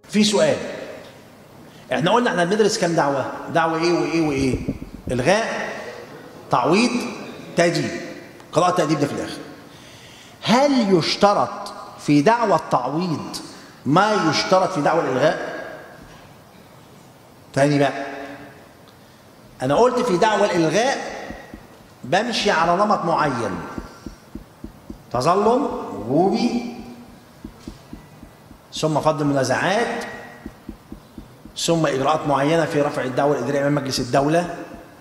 في سؤال احنا قلنا احنا بندرس كام دعوة دعوة ايه وايه وايه الغاء تعويض تأديب قراءة تأديب ده في الآخر هل يشترط في دعوة التعويض ما يشترط في دعوة الإلغاء تاني بقى أنا قلت في دعوة الإلغاء بمشي على نمط معين تظلم وجوبي ثم فض المنازعات ثم إجراءات معينة في رفع الدعوة الإدارية أمام مجلس الدولة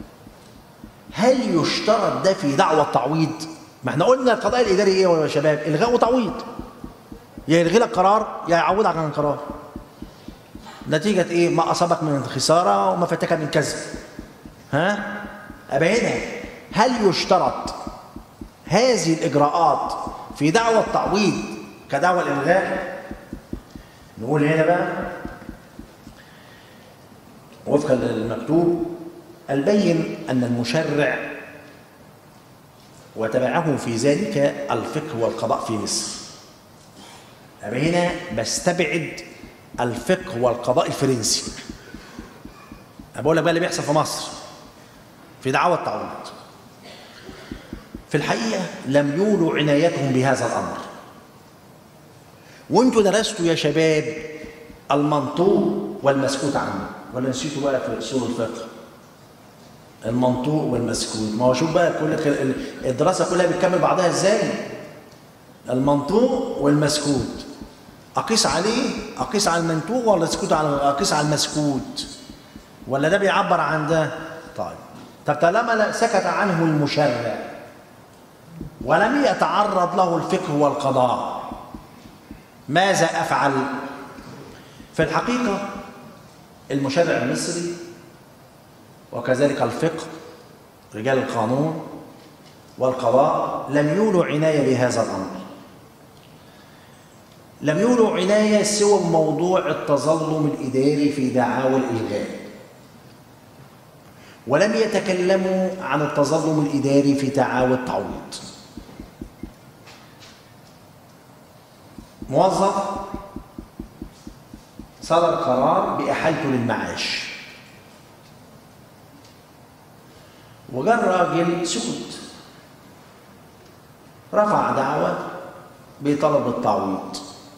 هل يشترط ده في دعوة التعويض؟ ما احنا قلنا القضاء الإداري إيه يا شباب؟ إلغاء وتعويض يا يلغي لك قرار يا يعوضك عن القرار نتيجة إيه؟ ما أصابك من خسارة وما فاتك من كذب ها؟ أبقى هنا هل يشترط هذه الإجراءات في دعوة التعويض كدعوة الإلغاء؟ نقول هنا بقى وفقا للمكتوب البين أن المشرع وتبعه في ذلك الفقه والقضاء في مصر أبقى هنا بستبعد الفقه والقضاء الفرنسي بقول لك بقى اللي بيحصل في مصر في دعوة التعويض في الحقيقة لم يولوا عنايتهم بهذا الأمر وانتوا درستوا يا شباب المنطوق والمسكوت عنه ولا نسيتوا بقى في اصول الفقه المنطوق والمسكوت ما هو شوف بقى كل الدراسه كلها بتكمل بعضها ازاي المنطوق والمسكوت اقيس عليه اقيس على المنطوق ولا اسكت على اقيس على المسكوت ولا ده بيعبر عن ده طيب طب طالما سكت عنه المشرع ولم يتعرض له الفقه والقضاء ماذا افعل في الحقيقه المشرع المصري وكذلك الفقه رجال القانون والقضاء لم يولوا عناية بهذا الأمر لم يولوا عناية سوى موضوع التظلم الإداري في دعاوى الإلغاء ولم يتكلموا عن التظلم الإداري في دعاوى التعويض موظف صدر قرار بإحالته للمعاش وجاء الراجل سكت رفع دعوة بطلب التعويض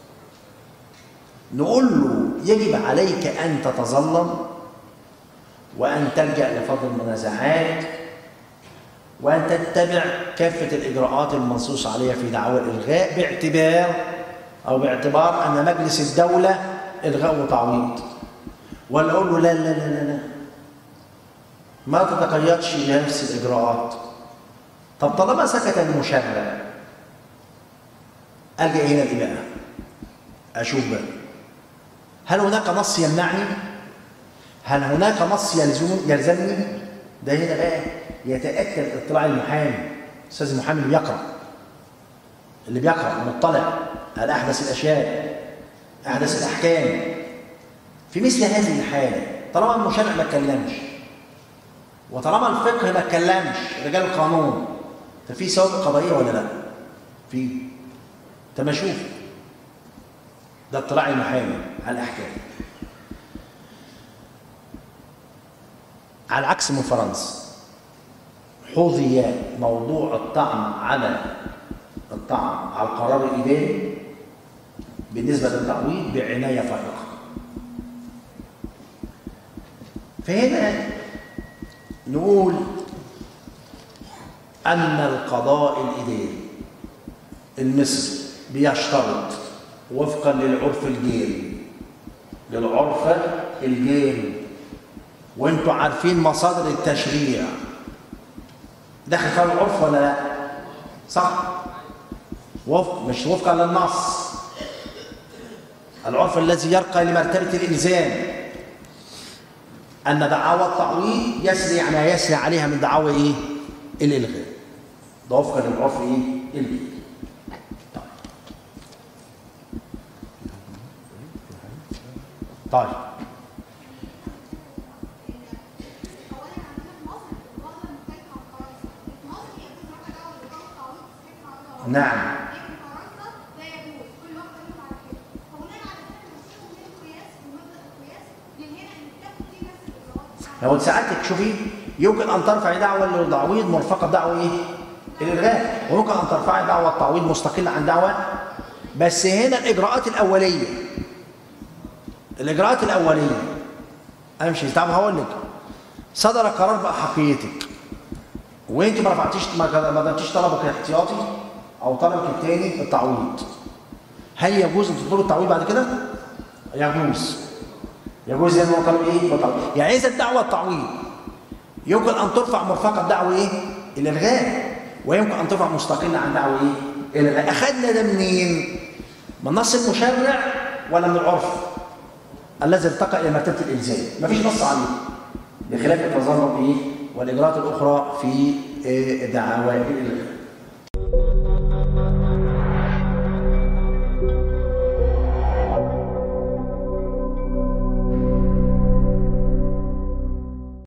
نقول له يجب عليك أن تتظلم وأن تلجأ لفضل المنازعات وأن تتبع كافة الإجراءات المنصوص عليها في دعوى الإلغاء باعتبار أو باعتبار أن مجلس الدولة إلغاء وتعويض ولا أقول له لا لا لا لا, لا. ما تتقيدش بنفس الإجراءات طب طالما سكت المشرع ألجأ هنا لإيه بقى؟ أشوف بقى هل هناك نص يمنعني؟ هل هناك نص يلزم يلزمني؟ ده هنا بقى يتأكد اطلاع المحامي أستاذ المحامي اللي بيقرأ اللي بيقرأ مطلع على أحدث الأشياء أحدث الأحكام في مثل هذه الحالة طالما المشرع ما اتكلمش وطالما الفقه ما اتكلمش رجال القانون ففي ثوابت قضائية ولا لا؟ في طب ما شوف ده اطلاع المحامي على الأحكام على العكس من فرنسا حظي موضوع الطعن على الطعن على القرار الإداري بالنسبة للتعويض بعناية فائقة فهنا نقول أن القضاء الإداري المصري بيشترط وفقا للعرف الجيري للعرف الجيري وانتوا عارفين مصادر التشريع داخل في العرف ولا لا صح وفق مش وفقا للنص العرف الذي يرقى لمرتبة الإلزام أن دعاوى التعويض يسري ما يسري عليها من دعاوى إيه؟ الإلغاء ده وفقا للعرف إيه؟ الجيري طيب نعم لو ساعتك شوفي يمكن ان ترفعي دعوه للتعويض مرفقه بدعوه ايه؟ الالغاء ويمكن ان ترفعي دعوه تعويض مستقله عن دعوه بس هنا الاجراءات الاوليه الاجراءات الاوليه امشي طب هقول لك صدر قرار باحقيتك وانت ما رفعتيش ما ما قدمتيش طلبك الاحتياطي او طلبك الثاني التعويض هل يجوز ان تطلبوا التعويض بعد كده؟ يجوز يجوز ان هو طلب ايه؟ بالتعويض. يعني اذا الدعوه التعويض يمكن ان ترفع مرفقه بدعوه ايه؟ الالغاء ويمكن ان ترفع مستقله عن دعوه ايه؟ الالغاء اخذنا ده منين؟ من نص المشرع ولا من العرف؟ الذي ارتقى الى مرتبه الالزام مفيش نص عليه بخلاف التظاهر به والاجراءات الاخرى في دعاوى الالغاء